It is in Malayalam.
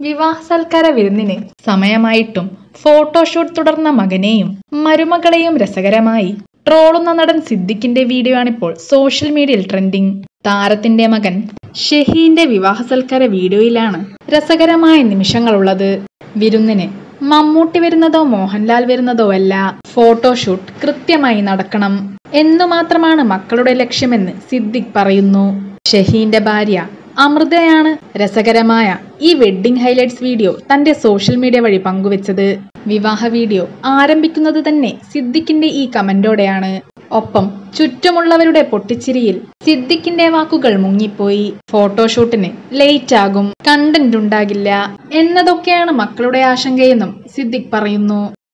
വിവാഹ സൽക്കാര വിരുന്നിന് സമയമായിട്ടും ഫോട്ടോഷൂട്ട് തുടർന്ന മകനെയും മരുമകളെയും രസകരമായി ട്രോളുന്ന നടൻ സിദ്ദിഖിന്റെ വീഡിയോ ആണിപ്പോൾ സോഷ്യൽ മീഡിയയിൽ ട്രെൻഡിങ് താരത്തിന്റെ മകൻ ഷഹീന്റെ വിവാഹ സൽക്കാര വീഡിയോയിലാണ് രസകരമായ നിമിഷങ്ങളുള്ളത് വിരുന്നിന് മമ്മൂട്ടി വരുന്നതോ മോഹൻലാൽ വരുന്നതോ അല്ല ഫോട്ടോഷൂട്ട് കൃത്യമായി നടക്കണം എന്നു മാത്രമാണ് മക്കളുടെ ലക്ഷ്യമെന്ന് സിദ്ദിഖ് പറയുന്നു ഷഹീന്റെ ഭാര്യ അമൃതയാണ് രസകരമായ ഈ വെഡ്ഡിംഗ് ഹൈലൈറ്റ്സ് വീഡിയോ തന്റെ സോഷ്യൽ മീഡിയ വഴി പങ്കുവച്ചത് വിവാഹ വീഡിയോ ആരംഭിക്കുന്നത് തന്നെ സിദ്ദിഖിന്റെ ഈ കമന്റോടെയാണ് ഒപ്പം ചുറ്റുമുള്ളവരുടെ പൊട്ടിച്ചിരിയിൽ സിദ്ദിഖിന്റെ വാക്കുകൾ മുങ്ങിപ്പോയി ഫോട്ടോഷൂട്ടിന് ലേറ്റ് ആകും കണ്ടന്റ് ഉണ്ടാകില്ല എന്നതൊക്കെയാണ് മക്കളുടെ ആശങ്കയെന്നും സിദ്ദിഖ് പറയുന്നു